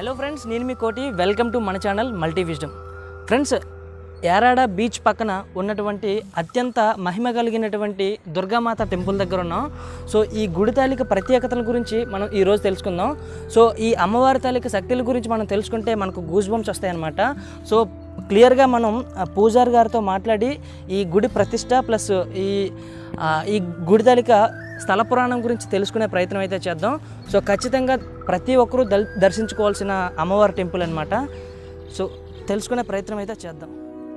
Hello friends నేను మీ Koti welcome to మన channel multi wisdom friends Yarada beach పక్కన ఉన్నటువంటి అత్యంత మహిమ కలిగినటువంటి దుర్గామాత టెంపుల్ దగ్గర ఉన్నాం సో ఈ గుడి తాలూకా ప్రత్యేకతల గురించి మనం ఈరోజు తెలుసుకుందాం సో ఈ అమ్మవారి తాలూకా శక్తుల గురించి మనం తెలుసుకుంటే మనకు గూస్ బంప్స్ వస్తాయన్నమాట సో క్లియర్గా మనం ఆ, పూజారి గారితో మాట్లాడి ఈ గుడి ప్రతిష్ట ప్లస్ ఈ ఆ, ఈ గుడి తాలూకా స్థల పురాణం గురించి తెలుసుకునే ప్రయత్నం అయితే చేద్దాం సో ఖచ్చితంగా ప్రతి ఒక్కరూ దల్ దర్శించుకోవాల్సిన అమ్మవారి టెంపుల్ అనమాట సో తెలుసుకునే ప్రయత్నం అయితే చేద్దాం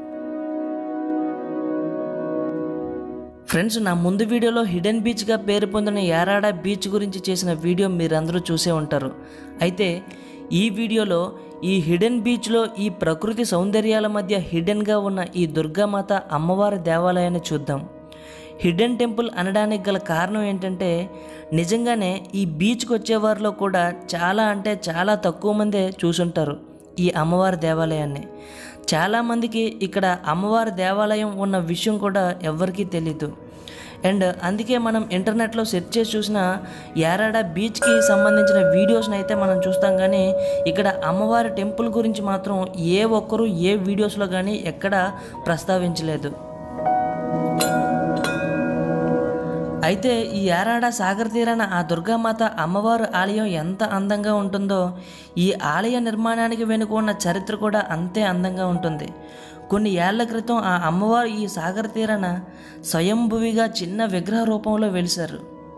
ఫ్రెండ్స్ నా ముందు వీడియోలో హిడెన్ బీచ్గా పేరు పొందిన యారాడ బీచ్ గురించి చేసిన వీడియో మీరందరూ చూసే ఉంటారు అయితే ఈ వీడియోలో ఈ హిడెన్ బీచ్లో ఈ ప్రకృతి సౌందర్యాల మధ్య హిడెన్గా ఉన్న ఈ దుర్గామాత అమ్మవారి దేవాలయాన్ని చూద్దాం హిడెన్ టెంపుల్ అనడానికి గల కారణం ఏంటంటే నిజంగానే ఈ బీచ్కి వచ్చేవారిలో కూడా చాలా అంటే చాలా తక్కువ మందే చూసుంటారు ఈ అమ్మవారి దేవాలయాన్ని చాలామందికి ఇక్కడ అమ్మవారి దేవాలయం ఉన్న విషయం కూడా ఎవ్వరికీ తెలీదు అండ్ అందుకే మనం ఇంటర్నెట్లో సెర్చ్ చేసి చూసిన యారాడ బీచ్కి సంబంధించిన వీడియోస్ని అయితే మనం చూస్తాం కానీ ఇక్కడ అమ్మవారి టెంపుల్ గురించి మాత్రం ఏ ఒక్కరూ ఏ వీడియోస్లో కానీ ఎక్కడ ప్రస్తావించలేదు అయితే ఈ యారాడ సాగర్ తీరాన ఆ దుర్గామాత అమ్మవారు ఆలయం ఎంత అందంగా ఉంటుందో ఈ ఆలయ నిర్మాణానికి వెనుక ఉన్న చరిత్ర కూడా అంతే అందంగా ఉంటుంది కొన్ని ఏళ్ల క్రితం ఆ అమ్మవారు ఈ సాగర్ తీరాన స్వయంభువిగా చిన్న విగ్రహ రూపంలో వెలిశారు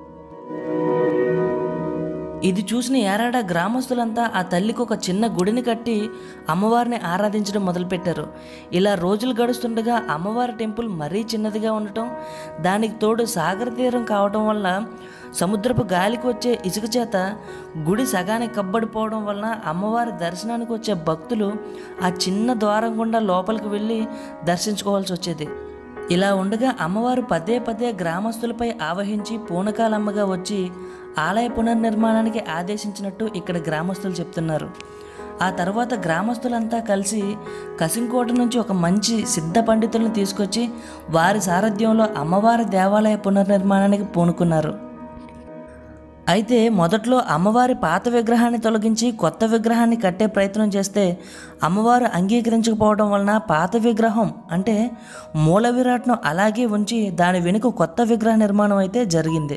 ఇది చూసిన యారాడ గ్రామస్తులంతా ఆ తల్లికి ఒక చిన్న గుడిని కట్టి అమ్మవారిని ఆరాధించడం మొదలుపెట్టారు ఇలా రోజులు గడుస్తుండగా అమ్మవారి టెంపుల్ మరీ చిన్నదిగా ఉండటం దానికి తోడు సాగర తీరం కావటం వల్ల సముద్రపు గాలికి వచ్చే ఇసుక చేత గుడి సగానికి కబ్బడిపోవడం వలన అమ్మవారి దర్శనానికి వచ్చే భక్తులు ఆ చిన్న ద్వారం గుండా లోపలికి వెళ్ళి దర్శించుకోవాల్సి వచ్చేది ఇలా ఉండగా అమ్మవారు పదే పదే గ్రామస్తులపై ఆవహించి పూనకాలమ్మగా వచ్చి ఆలయ పునర్నిర్మాణానికి ఆదేశించినట్టు ఇక్కడ గ్రామస్తులు చెప్తున్నారు ఆ తర్వాత గ్రామస్తులంతా కలిసి కసింకోట నుంచి ఒక మంచి సిద్ధ పండితులను తీసుకొచ్చి వారి సారథ్యంలో అమ్మవారి దేవాలయ పునర్నిర్మాణానికి పూనుకున్నారు అయితే మొదట్లో అమ్మవారి పాత విగ్రహాన్ని తొలగించి కొత్త విగ్రహాన్ని కట్టే ప్రయత్నం చేస్తే అమ్మవారు అంగీకరించకపోవడం వలన పాత విగ్రహం అంటే మూల విరాట్ను అలాగే ఉంచి దాని వెనుక కొత్త విగ్రహ నిర్మాణం అయితే జరిగింది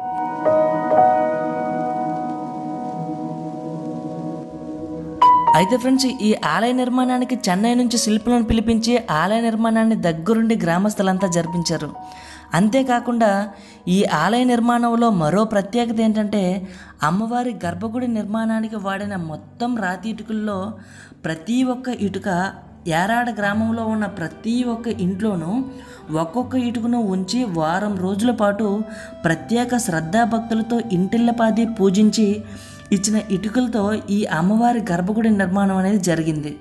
అయితే ఫ్రెండ్స్ ఈ ఆలయ నిర్మాణానికి చెన్నై నుంచి శిల్పులను పిలిపించి ఆలయ నిర్మాణాన్ని దగ్గరుండి గ్రామస్తులంతా జరిపించారు అంతేకాకుండా ఈ ఆలయ నిర్మాణంలో మరో ప్రత్యేకత ఏంటంటే అమ్మవారి గర్భగుడి నిర్మాణానికి వాడిన మొత్తం రాతి ఇటుకల్లో ప్రతి ఒక్క ఇటుక యారాడ గ్రామంలో ఉన్న ప్రతి ఒక్క ఇంట్లోనూ ఒక్కొక్క ఇటుకను ఉంచి వారం రోజుల పాటు ప్రత్యేక శ్రద్ధాభక్తులతో ఇంటిల్లపాది పూజించి ఇచ్చిన ఇటుకలతో ఈ అమ్మవారి గర్భగుడి నిర్మాణం అనేది జరిగింది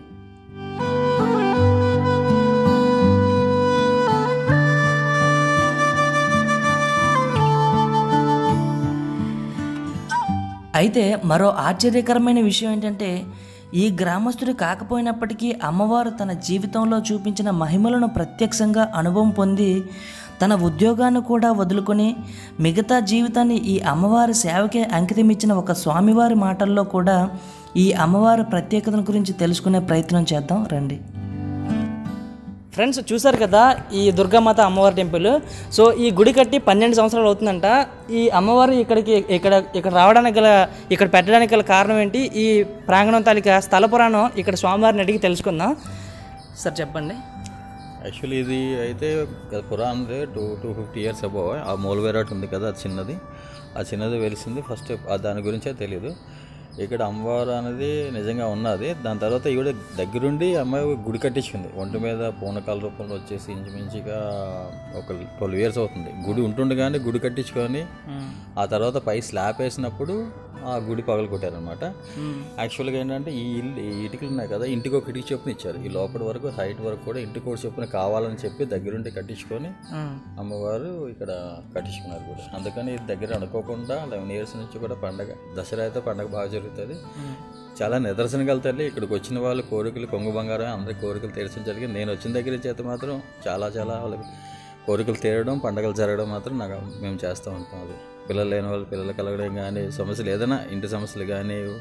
అయితే మరో ఆశ్చర్యకరమైన విషయం ఏంటంటే ఈ గ్రామస్తుడు కాకపోయినప్పటికీ అమ్మవారు తన జీవితంలో చూపించిన మహిమలను ప్రత్యక్షంగా అనుభవం పొంది తన ఉద్యోగాన్ని కూడా వదులుకొని మిగతా జీవితాన్ని ఈ అమ్మవారి సేవకే అంకితమిచ్చిన ఒక స్వామివారి మాటల్లో కూడా ఈ అమ్మవారి ప్రత్యేకతను గురించి తెలుసుకునే ప్రయత్నం చేద్దాం రండి ఫ్రెండ్స్ చూసారు కదా ఈ దుర్గామాత అమ్మవారి టెంపుల్ సో ఈ గుడి కట్టి పన్నెండు సంవత్సరాలు అవుతుందంట ఈ అమ్మవారు ఇక్కడికి ఇక్కడ ఇక్కడ రావడానికి గల ఇక్కడ పెట్టడానికి గల కారణం ఏంటి ఈ ప్రాంగణం తాలూకా స్థల పురాణం ఇక్కడ స్వామివారిని అడిగి తెలుసుకుందాం సార్ చెప్పండి యాక్చువల్లీ ఇది అయితే పురాణది టూ టూ ఫిఫ్టీ ఇయర్స్ అబో ఆ మూలవేరాట్ ఉంది కదా అది చిన్నది ఆ చిన్నది వెలిసింది ఫస్ట్ దాని గురించే తెలియదు ఇక్కడ అమ్మవారు అనేది నిజంగా ఉన్నది దాని తర్వాత ఈవిడ దగ్గరుండి అమ్మాయి ఒక గుడి కట్టించుకుంది ఒంటి మీద పూనకాల రూపంలో వచ్చేసి ఇంచుమించుగా ఒక ట్వెల్వ్ ఇయర్స్ అవుతుంది గుడి ఉంటుండగానే గుడి కట్టించుకొని ఆ తర్వాత పై స్లాబ్ వేసినప్పుడు ఆ గుడి పగలు కొట్టారనమాట యాక్చువల్గా ఏంటంటే ఈ ఇల్లు ఈ ఇటుకలు ఉన్నాయి కదా ఇంటికి ఒక ఇటుక చొప్పున ఇచ్చారు ఈ లోపల వరకు హైట్ వరకు కూడా ఇంటికి ఒక చొప్పున కావాలని చెప్పి దగ్గరుండి కట్టించుకొని అమ్మవారు ఇక్కడ కట్టించుకున్నారు కూడా అందుకని ఇది దగ్గర అనుకోకుండా లెవెన్ ఇయర్స్ నుంచి కూడా పండగ దసరా అయితే పండగ బాగా జరుగుతుంది చాలా నిదర్శనగల తల్లి ఇక్కడికి వచ్చిన వాళ్ళు కోరికలు కొంగు బంగారం అందరి కోరికలు తీర్చడం జరిగింది నేను వచ్చిన దగ్గర చేత మాత్రం చాలా చాలా వాళ్ళకి కోరికలు తీరడం పండగలు జరగడం మాత్రం నాకు మేము చేస్తూ ఉంటాం అది పిల్లలు లేని వాళ్ళు పిల్లలు కలగడం కానీ సమస్యలు ఏదైనా ఇంటి సమస్యలు కానీ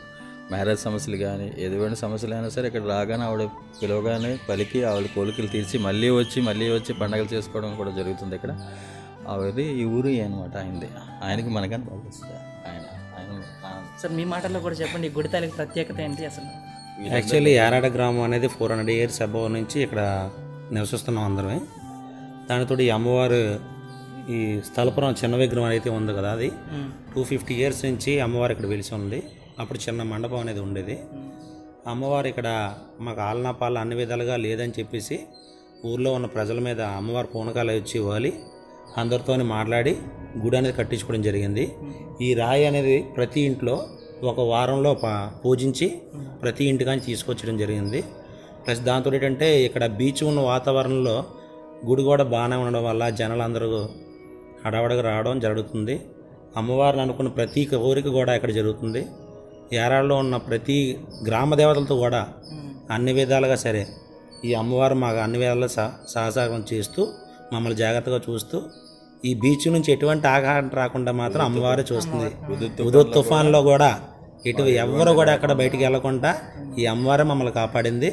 మ్యారేజ్ సమస్యలు కానీ ఏదైనా సమస్యలు అయినా సరే ఇక్కడ రాగానే ఆవిడ పిలవగానే పలికి ఆవిడ కోరికలు తీర్చి మళ్ళీ వచ్చి మళ్ళీ వచ్చి పండగలు చేసుకోవడం కూడా జరుగుతుంది ఇక్కడ ఆవిడ ఈ ఊరు అనమాట ఆయనది ఆయనకి మనకని బాగుంది ఆయన ఆయన ఆ- సార్ మీ మాటల్లో కూడా చెప్పండి ఈ గుడి తాలూకు ప్రత్యేకత ఏంటి అసలు యాక్చువల్లీ యారాడ గ్రామం అనేది ఫోర్ హండ్రెడ్ ఇయర్స్ అబౌవ్ నుంచి ఇక్కడ నివసిస్తున్నాం అందరమే దానితో ఈ అమ్మవారు ఈ స్థలపురం చిన్న విగ్రహం అయితే ఉంది కదా అది టూ ఫిఫ్టీ ఇయర్స్ నుంచి అమ్మవారు ఇక్కడ వెలిసి ఉంది అప్పుడు చిన్న మండపం అనేది ఉండేది అమ్మవారు ఇక్కడ మాకు ఆలనా పాల అన్ని విధాలుగా లేదని చెప్పేసి ఊర్లో ఉన్న ప్రజల మీద అమ్మవారు పూనకాలు వచ్చి ఇవ్వాలి అందరితో మాట్లాడి గుడి అనేది కట్టించుకోవడం జరిగింది ఈ రాయి అనేది ప్రతి ఇంట్లో ఒక వారంలో ప- పూజించి ప్రతి ఇంటికాని తీసుకొచ్చడం జరిగింది ప్లస్ దాంతో ఏంటంటే ఇక్కడ బీచ్ ఉన్న వాతావరణంలో గుడి కూడా బాగానే ఉండడం వల్ల జనాలు అందరూ హడావడిగా రావడం జరుగుతుంది అమ్మవారిని అనుకున్న ప్రతి కోరిక కూడా ఇక్కడ జరుగుతుంది ఏరాళ్ళలో ఉన్న ప్రతి గ్రామ దేవతలతో కూడా అన్ని విధాలుగా సరే ఈ అమ్మవారు మాకు అన్ని విధాలుగా సహ సహసాగం చేస్తూ మమ్మల్ని జాగ్రత్తగా చూస్తూ ఈ బీచ్ నుంచి ఎటువంటి ఆఘాతం రాకుండా మాత్రం అమ్మవారే చూస్తుంది ఉదయ్ తుఫాన్లో కూడా ఎటు ఎవ్వరు కూడా అక్కడ బయటికి వెళ్ళకుండా ఈ అమ్మవారే మమ్మల్ని కాపాడింది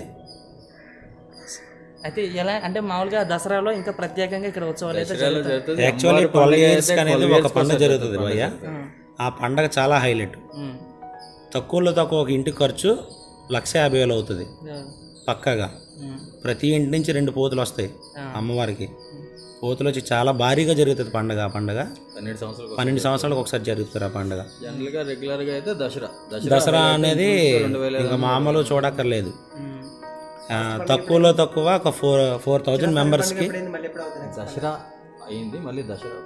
అయితే ఎలా అంటే మామూలుగా దసరాలో ఇంకా ప్రత్యేకంగా ఇక్కడ ఉత్సవాలు అయితే దసరాలో జరుగుతుంది. యాక్చువల్లీ అమ్మవారి ట్వెల్వ్ పండుగ ఇయర్స్ అయితే అనేది 12 ఒక years పండుగ ఒకసారి జరుగుతుంది భయ్య ఆ పండగ చాలా హైలైట్ ఉమ్. తక్కువలో తక్కువ ఒక ఇంటి ఖర్చు లక్ష యాభై వేలు అవుతుంది పక్కగా ఉమ్. ప్రతి ఇంటి నుంచి రెండు పోతులు వస్తాయి ఆ. అమ్మవారికి పోతులు వచ్చి చాలా భారీగా జరుగుతుంది పండగ ఆ పండగ పన్నెండు సంవత్సరాలు పన్నెండు సంవత్సరాలకు ఒకసారి జరుగుతారు ఆ పండగ జనరల్ గా రెగ్యులర్ గా అయితే దసరా దసరా అనేది రెండు వేల ఇంకా మామూలు చూడక్కర్లేదు ఉమ్. ఆ, తక్కువలో తక్కువ ఒక ఫోర్ ఫోర్ థౌజండ్ మెంబర్స్కి దసరా అయింది మళ్ళీ దసరా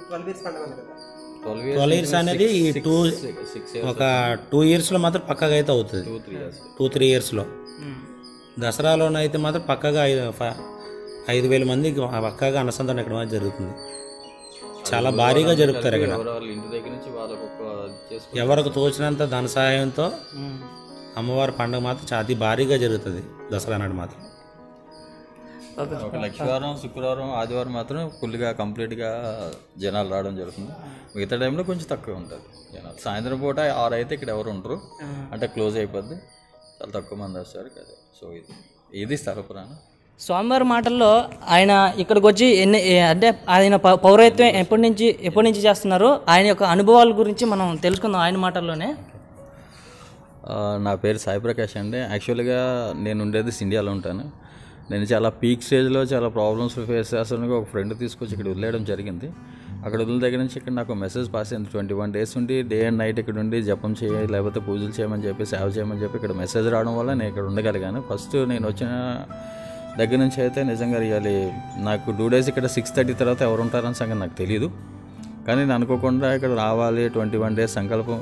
ట్వెల్వ్ ట్వెల్వ్ ఇయర్స్ అనేది ఈ టూ సిక్స్ ఒక టూ ఇయర్స్లో మాత్రం పక్కగా అయితే అవుతుంది two three years two three ఇయర్స్లో ఉమ్. దసరాలోనైతే మాత్రం పక్కగా ఐదు ఫ- ఐదు వేల మందికి పక్కగా అనుసంధానం ఇక్కడ మాత్రం జరుగుతుంది చాలా భారీగా జరుపుతారు ఇక్కడ ఎవరు వాళ్ళ ఇంటి దగ్గర నుంచి వాళ్ళకు ఒక చేసుకుని ఎవరికి తోచినంత ధన సహాయంతో ఉమ్. అమ్మవారి పండుగ మాత్రం చాలా అతి భారీగా జరుగుతుంది దసరా నాడు మాత్రం ఓకే ఒక లక్షవారం శుక్రవారం ఆదివారం మాత్రం ఫుల్గా కంప్లీట్గా జనాలు రావడం జరుగుతుంది మిగతా టైంలో కొంచెం తక్కువ ఉంటుంది జనాలు సాయంత్రం పూట ఆరు అయితే ఇక్కడ ఎవరు ఉండరు అంటే క్లోజ్ అయిపోద్ది చాలా తక్కువ మంది వస్తారు కదా సో ఇది ఇది స్థల పురాణం స్వామివారి మాటల్లో ఆయన ఇక్కడికి వచ్చి ఎన్ని ఏ- అంటే ఆయన పౌ- పౌరత్వం ఎప్పటి నుంచి ఎప్పటి నుంచి చేస్తున్నారు ఆయన యొక్క అనుభవాల గురించి మనం తెలుసుకుందాం ఆయన మాటల్లోనే ఆ, నా పేరు సాయి ప్రకాష్ అండి యాక్చువల్గా నేను ఉండేది ఇండియాలో ఉంటాను నేను చాలా పీక్ స్టేజ్లో చాలా ప్రాబ్లమ్స్ ఫేస్ చేస్తాను ఒక ఫ్రెండ్ తీసుకొచ్చి ఇక్కడ వదిలేయడం జరిగింది అక్కడ వదిలిన దగ్గర నుంచి ఇక్కడ నాకు మెసేజ్ పాస్ అయింది ట్వంటీ వన్ డేస్ ఉండి డే అండ్ నైట్ ఇక్కడ ఉండి జపం చేయాలి లేకపోతే పూజలు చేయమని చెప్పి సేవ చేయమని చెప్పి ఇక్కడ మెసేజ్ రావడం వల్ల నేను ఇక్కడ ఉండగలిగాను ఫస్ట్ నేను వచ్చిన దగ్గర నుంచి అయితే నిజంగా ఇవ్వాలి నాకు టూ డేస్ ఇక్కడ సిక్స్ థర్టీ తర్వాత ఎవరు ఉంటారని సంగతి నాకు తెలియదు కానీ నేను అనుకోకుండా ఇక్కడ రావాలి ట్వంటీ వన్ డేస్ సంకల్పం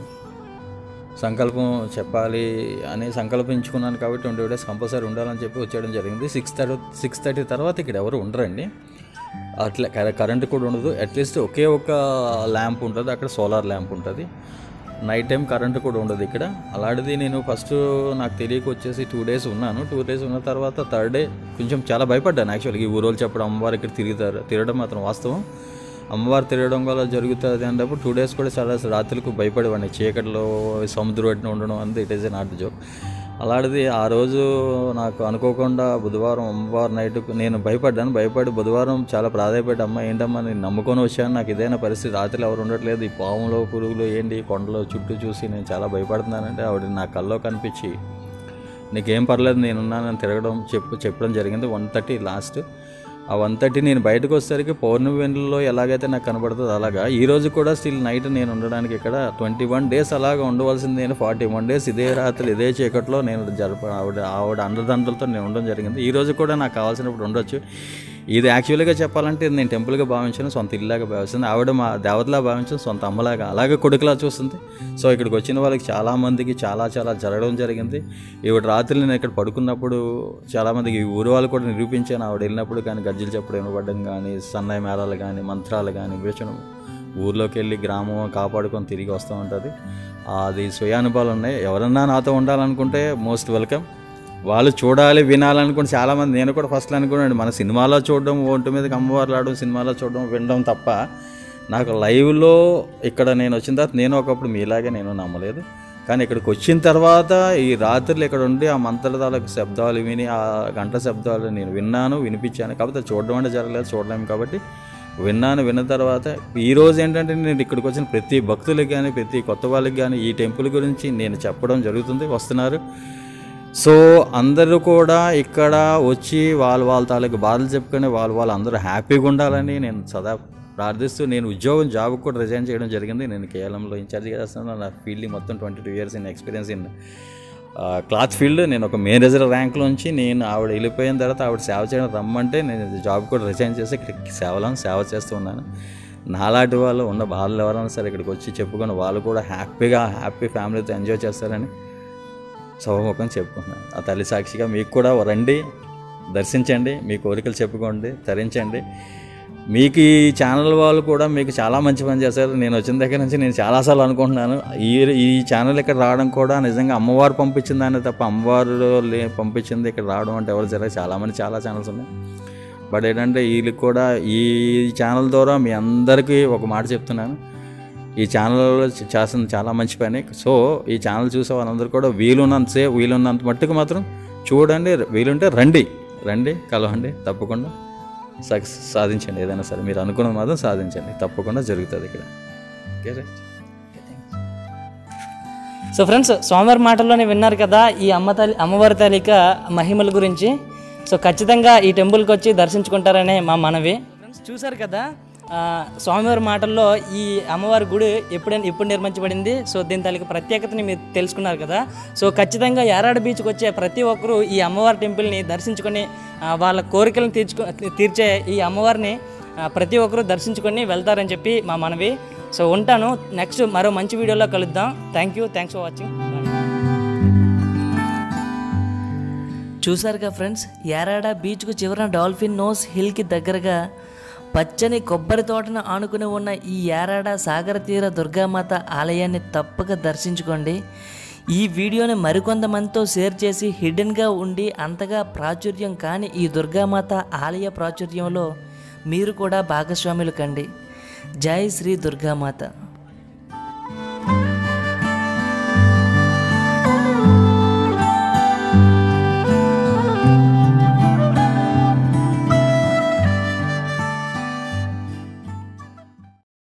సంకల్పం చెప్పాలి అని సంకల్పించుకున్నాను కాబట్టి ట్వంటీ డేస్ కంపల్సరీ ఉండాలని చెప్పి వచ్చేయడం జరిగింది సిక్స్ థర్టీ సిక్స్ థర్టీ తర్వాత ఇక్కడ ఎవరు ఉండరండి అట్లా కరెంట్ కూడా ఉండదు అట్లీస్ట్ ఒకే ఒక ల్యాంప్ ఉంటుంది అక్కడ సోలార్ ల్యాంప్ ఉంటుంది నైట్ టైం కరెంట్ కూడా ఉండదు ఇక్కడ అలాంటిది నేను ఫస్ట్ నాకు తెలియక వచ్చేసి టూ డేస్ ఉన్నాను టూ డేస్ ఉన్న తర్వాత థర్డ్ డే కొంచెం చాలా భయపడ్డాను యాక్చువల్గా ఈ ఊరోళ్ళు చెప్పడం అమ్మవారు ఇక్కడ తిరుగుతారు తిరగడం మాత్రం వాస్తవం అమ్మవారు తిరగడం వల్ల జరుగుతుంది అన్నప్పుడు టూ డేస్ కూడా చాలా రాత్రులకు భయపడేవాడిని చీకటిలో సముద్రం ఒడ్డున ఉండడం అంతా it is a not joke అలాంటిది ఆ రోజు నాకు అనుకోకుండా బుధవారం అమ్మవారు నైట్ నేను భయపడ్డాను భయపడి బుధవారం చాలా ప్రాధాయపడ్డా అమ్మ ఏంటమ్మా నేను నమ్ముకొని వచ్చాను నాకు ఇదైనా పరిస్థితి రాత్రి ఎవరు ఉండట్లేదు ఈ పాములో పురుగులు ఏంటి కొండలో చుట్టూ చూసి నేను చాలా భయపడుతున్నానంటే ఆవిడ నా కల్లో కనిపించి నీకేం పర్లేదు నేనున్నానని తిరగడం చెప్పు చెప్పడం జరిగింది వన్ థర్టీ లాస్ట్ ఆ వన్ థర్టీ నేను బయటకు వచ్చేసరికి పౌర్ణమి వెన్నులో ఎలాగైతే నాకు కనబడుతుందో అలాగా ఈ రోజు కూడా స్టిల్ నైట్ నేను ఉండడానికి ఇక్కడ ట్వంటీ వన్ డేస్ అలాగా ఉండవలసింది నేను ఫార్టీ వన్ డేస్ ఇదే రాత్రి ఇదే చీకట్లో నేను జరప ఆవిడ ఆవిడ అండదండలతో నేను ఉండడం జరిగింది ఈ రోజు కూడా నాకు కావాల్సినప్పుడు ఉండొచ్చు ఇది యాక్చువల్గా చెప్పాలంటే ఇది నేను టెంపుల్గా భావించాను సొంత ఇల్లాగా భావిస్తుంది ఆవిడ మా దేవతలా భావించాను సొంత అమ్మలాగా అలాగే కొడుకులా చూస్తుంది సో ఇక్కడికి వచ్చిన వాళ్ళకి చాలా మందికి చాలా చాలా జరగడం జరిగింది ఈవిడ రాత్రి నేను ఇక్కడ పడుకున్నప్పుడు చాలామందికి ఈ ఊరు వాళ్ళు కూడా నిరూపించాను ఆవిడ వెళ్ళినప్పుడు కానీ గజ్జలు చెప్పడం వినపడడం కానీ సన్నాయి మేళాలు కానీ మంత్రాలు కానీ వివచనం ఊర్లోకి వెళ్ళి గ్రామం కాపాడుకొని తిరిగి వస్తూ ఉంటుంది అది స్వయానుభవాలు ఉన్నాయి ఎవరన్నా నాతో ఉండాలనుకుంటే మోస్ట్ వెల్కమ్ వాళ్ళు చూడాలి వినాలనుకుని చాలామంది నేను కూడా ఫస్ట్ అనుకున్నాను మన సినిమాలో చూడడం ఒంటి మీదకి అమ్మవారు ఆడడం సినిమాలో చూడడం వినడం తప్ప నాకు లైవ్లో ఇక్కడ నేను వచ్చిన తర్వాత నేను ఒకప్పుడు మీలాగే నేను నమ్మలేదు కానీ ఇక్కడికి వచ్చిన తర్వాత ఈ రాత్రులు ఇక్కడ ఉండి ఆ మంత్రదాలకు శబ్దాలు విని ఆ గంట శబ్దాలు నేను విన్నాను వినిపించాను కాకపోతే చూడడం అంటే జరగలేదు చూడలేము కాబట్టి విన్నాను విన్న తర్వాత ఈ రోజు ఏంటంటే నేను ఇక్కడికి వచ్చిన ప్రతి భక్తులకి కానీ ప్రతి కొత్త వాళ్ళకి కానీ ఈ టెంపుల్ గురించి నేను చెప్పడం జరుగుతుంది వస్తున్నారు సో అందరూ కూడా ఇక్కడ వచ్చి వాళ్ళ వాళ్ళ తాలూకు బాధలు చెప్పుకొని వాళ్ళు వాళ్ళు అందరూ హ్యాపీగా ఉండాలని నేను సదా ప్రార్థిస్తూ నేను ఉద్యోగం జాబ్ కూడా రిజైన్ చేయడం జరిగింది నేను కేఎల్ఎంలో ఇన్ఛార్జ్గా చేస్తున్నాను నా ఫీల్డ్ మొత్తం twenty two years in experience in cloth field నేను ఒక మేనేజర్ ర్యాంక్లోంచి నేను ఆవిడ వెళ్ళిపోయిన తర్వాత ఆవిడ సేవ చేయడం రమ్మంటే నేను జాబ్ కూడా రిజైన్ చేసి ఇక్కడికి సేవలో సేవ చేస్తూ ఉన్నాను నాలాంటి వాళ్ళు ఉన్న బాధలు ఎవరైనా సరే ఇక్కడికి వచ్చి చెప్పుకొని వాళ్ళు కూడా హ్యాపీగా హ్యాపీ ఫ్యామిలీతో ఎంజాయ్ చేస్తారని శుభముఖం చెప్పుకుంటున్నాను ఆ తల్లి సాక్షిగా మీకు కూడా రండి దర్శించండి మీ కోరికలు చెప్పుకోండి తరించండి మీకు ఈ ఛానల్ వాళ్ళు కూడా మీకు చాలా మంచి పని చేశారు నేను వచ్చిన దగ్గర నుంచి నేను చాలాసార్లు అనుకుంటున్నాను ఈ ఈ ఛానల్ ఇక్కడ రావడం కూడా నిజంగా అమ్మవారు పంపించింది దాన్ని తప్ప అమ్మవారు లే- పంపించింది ఇక్కడ రావడం అంటే ఎవరు జరగదు చాలామంది చాలా ఛానల్స్ ఉన్నాయి బట్ ఏంటంటే వీళ్ళకి కూడా ఈ ఛానల్ ద్వారా మీ అందరికీ ఒక మాట చెప్తున్నాను ఈ ఛానల్లో చేసిన చాలా మంచి పని సో ఈ ఛానల్ చూసే వాళ్ళందరూ కూడా వీలున్నంత సేపు వీలున్నంత మట్టుకు మాత్రం చూడండి వీలుంటే రండి రండి కలవండి తప్పకుండా సక్సెస్ సాధించండి ఏదైనా సరే మీరు అనుకున్నది మాత్రం సాధించండి తప్పకుండా జరుగుతుంది ఇక్కడ ఓకే రైట్ సో ఫ్రెండ్స్ స్వామివారి మాటల్లోనే విన్నారు కదా ఈ అమ్మ తల్లి అమ్మవారి తాలిక మహిమల గురించి సో ఖచ్చితంగా ఈ టెంపుల్కి వచ్చి దర్శించుకుంటారనే మా మనవి ఫ్రెండ్స్ చూసారు కదా ఆ, స్వామివారి మాటల్లో ఈ అమ్మవారి గుడి ఎప్పుడైనా ఎప్పుడు నిర్మించబడింది సో దీని తాలూకు ప్రత్యేకతని మీరు తెలుసుకున్నారు కదా సో ఖచ్చితంగా యారాడ బీచ్కి వచ్చే ప్రతి ఒక్కరూ ఈ అమ్మవారి టెంపుల్ని దర్శించుకొని ఆ, వాళ్ళ కోరికలను తీర్చుకో తీర్చే ఈ అమ్మవారిని ఆ, ప్రతి ఒక్కరూ దర్శించుకొని వెళ్తారని చెప్పి మా మనవి సో ఉంటాను నెక్స్ట్ మరో మంచి వీడియోలో కలుద్దాం thank you thanks for watching చూసారుగా ఫ్రెండ్స్ యారాడ బీచ్కు చివరన డాల్ఫిన్ నోస్ హిల్కి దగ్గరగా పచ్చని కొబ్బరి తోటను ఆనుకుని ఉన్న ఈ యారాడ సాగర తీర దుర్గామాత ఆలయాన్ని తప్పక దర్శించుకోండి ఈ వీడియోని మరికొంతమందితో షేర్ చేసి హిడెన్గా ఉండి అంతగా ప్రాచుర్యం కాని ఈ దుర్గామాత ఆలయ ప్రాచుర్యంలో మీరు కూడా భాగస్వాములు కండి జై శ్రీ దుర్గామాత